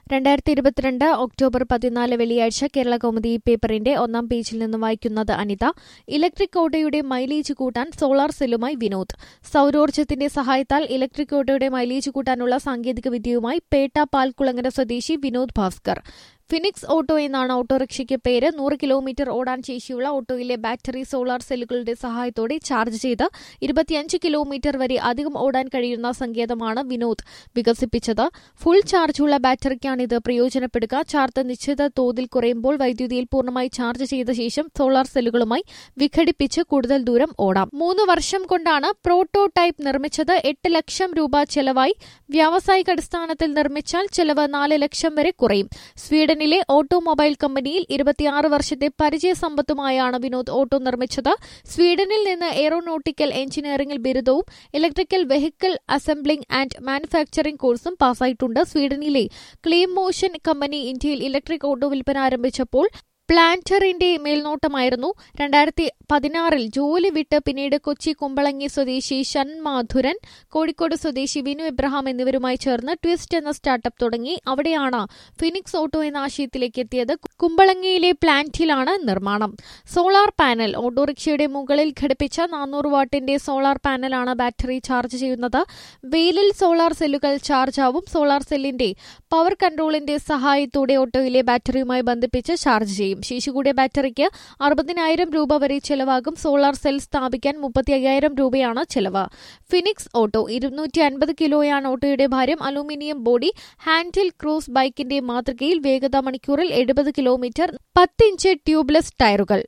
രണ്ടായിരത്തി ഇരുപത്തിരണ്ട് ഒക്ടോബർ പതിനാല് വെള്ളിയാഴ്ച കേരള കൗമുദി പേപ്പറിന്റെ ഒന്നാം പേജിൽ നിന്ന് വായിക്കുന്നത് അനിത ഇലക്ട്രിക് ഓട്ടോയുടെ മൈലേജ് കൂട്ടാൻ സോളാർ സെല്ലുമായി വിനോദ് സൌരോർജ്ജത്തിന്റെ സഹായത്താൽ ഇലക്ട്രിക് ഓട്ടോയുടെ മൈലേജ് കൂട്ടാനുള്ള സാങ്കേതിക വിദ്യയുമായി പേട്ട പാൽക്കുളങ്ങര സ്വദേശി വിനോദ് ഭാസ്കർ ഫിനിക്സ് ഓട്ടോ എന്നാണ് ഓട്ടോറിക്ഷയ്ക്ക് പേര് നൂറ് കിലോമീറ്റർ ഓടാൻ ശേഷിയുള്ള ഓട്ടോയിലെ ബാറ്ററി സോളാർ സെല്ലുകളുടെ സഹായത്തോടെ ചാർജ് ചെയ്ത് ഇരുപത്തിയഞ്ച് കിലോമീറ്റർ വരെ അധികം ഓടാൻ കഴിയുന്ന സങ്കേതമാണ് വിനോദ് വികസിപ്പിച്ചത് ഫുൾ ചാർജുള്ള ബാറ്ററിക്കാണിത് പ്രയോജനപ്പെടുക ചാർജ് നിശ്ചിത തോതിൽ കുറയുമ്പോൾ വൈദ്യുതിയിൽ പൂർണ്ണമായി ചാർജ് ചെയ്ത ശേഷം സോളാർ സെല്ലുകളുമായി വിഘടിപ്പിച്ച് കൂടുതൽ ദൂരം ഓടാം മൂന്ന് വർഷം കൊണ്ടാണ് പ്രോട്ടോടൈപ്പ് നിർമ്മിച്ചത് എട്ട് ലക്ഷം രൂപ ചെലവായി വ്യാവസായിക അടിസ്ഥാനത്തിൽ നിർമ്മിച്ചാൽ ചെലവ് നാല് ലക്ഷം വരെ കുറയും സ്വീഡനിലെ ഓട്ടോമൊബൈൽ കമ്പനിയിൽ ഇരുപത്തിയാറ് വർഷത്തെ പരിചയസമ്പത്തുമായാണ് വിനോദ് ഓട്ടോ നിർമ്മിച്ചത് സ്വീഡനിൽ നിന്ന് എയറോനോട്ടിക്കൽ എഞ്ചിനീയറിംഗിൽ ബിരുദവും electrical vehicle assembling and manufacturing കോഴ്സും പാസ്സായിട്ടുണ്ട് സ്വീഡനിലെ ക്ലീം മോഷൻ കമ്പനി ഇന്ത്യയിൽ ഇലക്ട്രിക് ഓട്ടോ വിൽപ്പന ആരംഭിച്ചപ്പോൾ പ്ലാന്ററിന്റെ മേൽനോട്ടമായിരുന്നു രണ്ടായിരത്തി പതിനാറിൽ ജോലി വിട്ട് പിന്നീട് കൊച്ചി കുമ്പളങ്ങി സ്വദേശി ഷൺമാധുരൻ കോഴിക്കോട് സ്വദേശി വിനു എബ്രഹാം എന്നിവരുമായി ചേർന്ന് ട്വിസ്റ്റ് എന്ന സ്റ്റാർട്ടപ്പ് തുടങ്ങി അവിടെയാണ് ഫിനിക്സ് ഓട്ടോ എന്ന ആശയത്തിലേക്ക് എത്തിയത് കുമ്പളങ്ങിയിലെ പ്ലാന്റിലാണ് നിർമ്മാണം സോളാർ പാനൽ ഓട്ടോറിക്ഷയുടെ മുകളിൽ ഘടിപ്പിച്ച നാനൂറ് വാട്ടിന്റെ സോളാർ പാനലാണ് ബാറ്ററി ചാർജ് ചെയ്യുന്നത് വെയിലിൽ സോളാർ സെല്ലുകൾ ചാർജ് ആവും സോളാർ സെല്ലിന്റെ പവർ കൺട്രോളിന്റെ സഹായത്തോടെ ഓട്ടോയിലെ ബാറ്ററിയുമായി ബന്ധിപ്പിച്ച് ചാർജ് ചെയ്യും ശേഷി കൂടിയ ബാറ്ററിക്ക് അറുപതിനായിരം രൂപ വരെ ചെലവാകും സോളാർ സെൽ സ്ഥാപിക്കാൻ മുപ്പത്തി അയ്യായിരം രൂപയാണ് ചെലവ് ഫിനിക്സ് ഓട്ടോ ഇരുന്നൂറ്റി അൻപത് കിലോയാണ് ഓട്ടോയുടെ ഭാരം അലൂമിനിയം ബോഡി ഹാൻഡിൽ ക്രൂസ് ബൈക്കിന്റെ മാതൃകയിൽ വേഗത മണിക്കൂറിൽ എഴുപത് കിലോമീറ്റർ പത്തിഞ്ച് ട്യൂബ്ലെസ് ടയറുകൾ